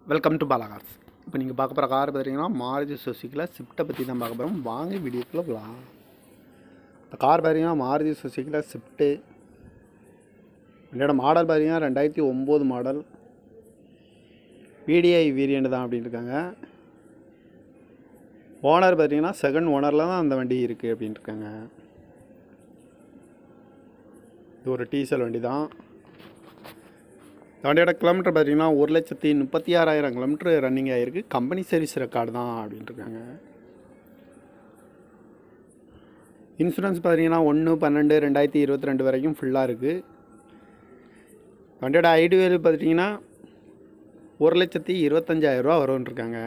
welcome to Bala Cars இப்போ நீங்கள் பார்க்க போகிற கார் பார்த்தீங்கன்னா மாருதி சுசுக்கியில் ஸ்விஃப்ட்டை பற்றி தான் பார்க்க போகிறோம் வாங்க வீடியோக்குள்ளே போகலாம் இந்த கார் பார்த்தீங்கன்னா மாருதி சுசுக்கியில் ஸ்விஃப்ட்டு என்னோட மாடல் பார்த்தீங்கன்னா ரெண்டாயிரத்தி ஒம்பது மாடல் பிடிஐ வேரியண்ட் தான் அப்படின்னு இருக்காங்க ஓனர் பார்த்தீங்கன்னா செகண்ட் ஓனரில் தான் அந்த வண்டி இருக்குது அப்படின்னு இருக்காங்க இது ஒரு டீசல் வண்டி தான் இந்த வண்டியோட கிலோமீட்டர் பார்த்தீங்கன்னா ஒரு லட்சத்தி முப்பத்தி ஆறாயிரம் கிலோமீட்டர் ரன்னிங் ஆகிருக்கு கம்பெனி சர்வீஸ் ரெக்கார்டு தான் அப்படின்ட்டு இருக்காங்க இன்சூரன்ஸ் பார்த்தீங்கன்னா ஒன்று பன்னெண்டு ரெண்டாயிரத்தி இருபத்தி ரெண்டு வரைக்கும் ஃபுல்லாக இருக்குது வண்டியோட ஐடி வேல்யூ பார்த்தீங்கன்னா ஒரு லட்சத்தி இருபத்தஞ்சாயிரரூவா வரும்னு இருக்காங்க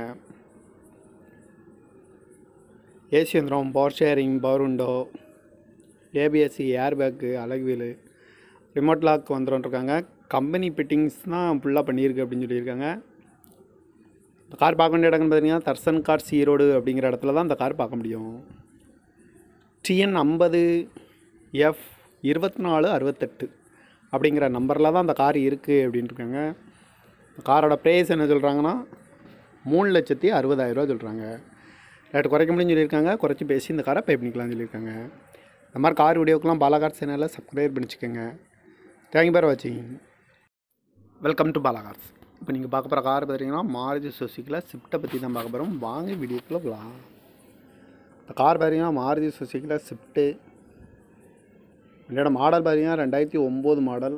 ஏசி வந்துடும் power steering power window ABSC air bag alloy wheel remote lock வந்துடும் இருக்காங்க கம்பெனி ஃபிட்டிங்ஸ் தான் ஃபுல்லாக பண்ணியிருக்கு அப்படின்னு சொல்லியிருக்காங்க இந்த கார் பார்க்க வேண்டிய இடங்கள்னு பார்த்தீங்கன்னா தர்சன் கார்ஸ் ஈரோடு அப்படிங்கிற இடத்துல தான் இந்த கார் பார்க்க முடியும் டிஎன் ஐம்பது எஃப் இருபத்தி நாலு அறுபத்தெட்டு அப்படிங்கிற நம்பரில் தான் அந்த கார் இருக்குது அப்படின்னு இருக்காங்க இந்த காரோட ப்ரைஸ் என்ன சொல்கிறாங்கன்னா மூணு லட்சத்தி அறுபதாயிரரூவா சொல்கிறாங்க ரேட்டு குறைக்க முடியும்னு சொல்லியிருக்காங்க குறைச்சி பேசி இந்த காரை பே பண்ணிக்கலாம்னு சொல்லியிருக்காங்க இந்த மாதிரி கார் வீடியோக்கெலாம் பாலாகார் சேனலில் சப்ஸ்கிரைப் பண்ணிச்சுக்கோங்க தேங்க்யூ பேர் வாட்சிங் வெல்கம் டு பாலாகார்ஸ் இப்போ நீங்கள் பார்க்க போகிற கார் பார்த்தீங்கன்னா மாருதி சுசுக்கியில் ஸ்விஃப்ட்டை பற்றி தான் பார்க்க போகிறோம் வாங்க வீடியோக்குள்ளே போகலாம் இந்த கார் பார்த்தீங்கன்னா மாருதி சுசுக்கியில் ஸ்விஃப்ட்டு என்னோட மாடல் பார்த்தீங்கன்னா ரெண்டாயிரத்தி ஒம்பது மாடல்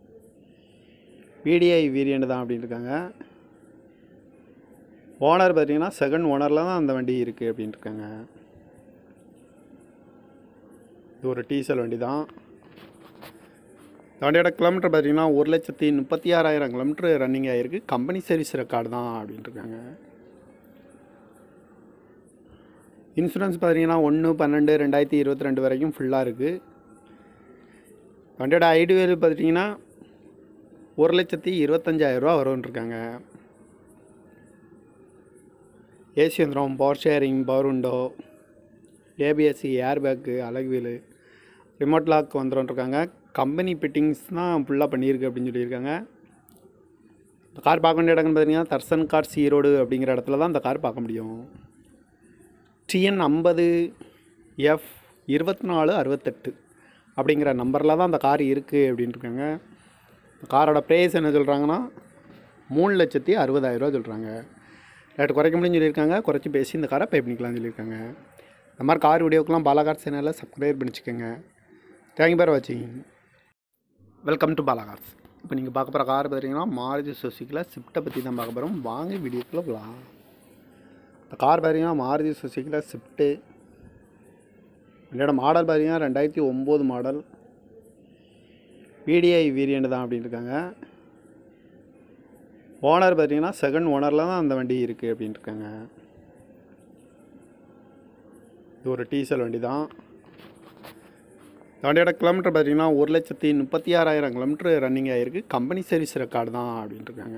பிடிஐ வேரியண்ட் தான் அப்படின்னு இருக்காங்க ஓனர் பார்த்தீங்கன்னா செகண்ட் ஓனரில் தான் அந்த வண்டி இருக்குது அப்படின்னு இருக்காங்க இது ஒரு டீசல் வண்டி தான் இந்த வண்டியோட கிலோமீட்டர் பார்த்தீங்கன்னா ஒரு லட்சத்தி முப்பத்தி ஆறாயிரம் கிலோமீட்டர் ரன்னிங் ஆகிருக்கு கம்பெனி சர்வீஸ் ரெக்கார்டு தான் அப்படின்ட்டு இருக்காங்க இன்சூரன்ஸ் பார்த்தீங்கன்னா ஒன்று பன்னெண்டு ரெண்டாயிரத்தி இருபத்தி ரெண்டு வரைக்கும் ஃபுல்லாக இருக்குது வண்டியோட ஐடி வேல்யூ பார்த்தீங்கன்னா ஒரு லட்சத்தி இருபத்தஞ்சாயிரரூவா வரும்னு இருக்காங்க ஏசி வந்துடும் power steering power window ABSC air bag alloy wheel remote lock வந்துடும் இருக்காங்க கம்பெனி ஃபிட்டிங்ஸ் தான் ஃபுல்லாக பண்ணியிருக்கு அப்படின்னு சொல்லியிருக்காங்க இந்த கார் பார்க்க வேண்டிய இடங்கள்னு பார்த்தீங்கன்னா தர்சன் கார்ஸ் ஈரோடு அப்படிங்கிற இடத்துல தான் இந்த கார் பார்க்க முடியும் டிஎன் ஐம்பது எஃப் இருபத்தி நாலு அறுபத்தெட்டு அப்படிங்கிற நம்பரில் தான் அந்த கார் இருக்குது அப்படின்னு இருக்காங்க இந்த காரோட ப்ரைஸ் என்ன சொல்கிறாங்கன்னா மூணு லட்சத்தி அறுபதாயிரரூவா சொல்கிறாங்க ரேட்டு குறைக்க முடியும்னு சொல்லியிருக்காங்க குறைச்சி பேசி இந்த காரை பே பண்ணிக்கலாம்னு சொல்லியிருக்காங்க இந்த மாதிரி கார் வீடியோக்கெலாம் பாலாகார் சேனலில் சப்ஸ்கிரைப் பண்ணிச்சுக்கோங்க தேங்க்யூ பேர் வாட்சிங் வெல்கம் டு பாலாகார்ஸ் இப்போ நீங்கள் பார்க்க போகிற கார் பார்த்தீங்கன்னா மாருதி சுசுக்கியில் ஸ்விஃப்ட்டை பற்றி தான் பார்க்க போகிறோம் வாங்க வீடியோக்குள்ளே போகலாம் இந்த கார் பார்த்தீங்கன்னா மாருதி சுசுக்கியில் ஸ்விஃப்ட்டு என்னோட மாடல் பார்த்தீங்கன்னா ரெண்டாயிரத்தி ஒம்பது மாடல் பிடிஐ வேரியண்ட் தான் அப்படின்னு இருக்காங்க ஓனர் பார்த்தீங்கன்னா செகண்ட் ஓனரில் தான் அந்த வண்டி இருக்குது அப்படின்னு இருக்காங்க இது ஒரு டீசல் வண்டி தான் இந்த வண்டியோட கிலோமீட்டர் பார்த்தீங்கன்னா ஒரு லட்சத்தி முப்பத்தி ஆறாயிரம் கிலோமீட்டர் ரன்னிங் ஆகிருக்கு கம்பெனி சர்வீஸ் ரெக்கார்டு தான் அப்படின்ட்டு இருக்காங்க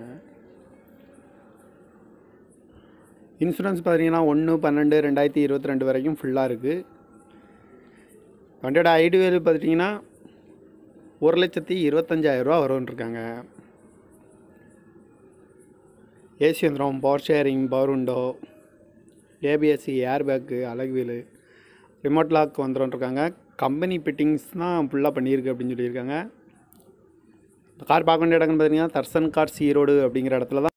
இன்சூரன்ஸ் பார்த்தீங்கன்னா ஒன்று பன்னெண்டு ரெண்டாயிரத்தி இருபத்தி ரெண்டு வரைக்கும் ஃபுல்லாக இருக்குது வண்டியோட ஐடி வேல்யூ பார்த்தீங்கன்னா ஒரு லட்சத்தி இருபத்தஞ்சாயிரரூவா வரும்னு இருக்காங்க ஏசி வந்துடும் power steering power window ABSC air bag alloy wheel remote lock வந்துடும் இருக்காங்க கம்பெனி ஃபிட்டிங்ஸ் தான் ஃபுல்லாக பண்ணியிருக்கு அப்படின்னு சொல்லியிருக்காங்க இந்த கார் பார்க்க வேண்டிய இடங்கள்னு பார்த்தீங்கன்னா தர்சன் கார்ஸ் ஈரோடு அப்படிங்கிற இடத்துல தான்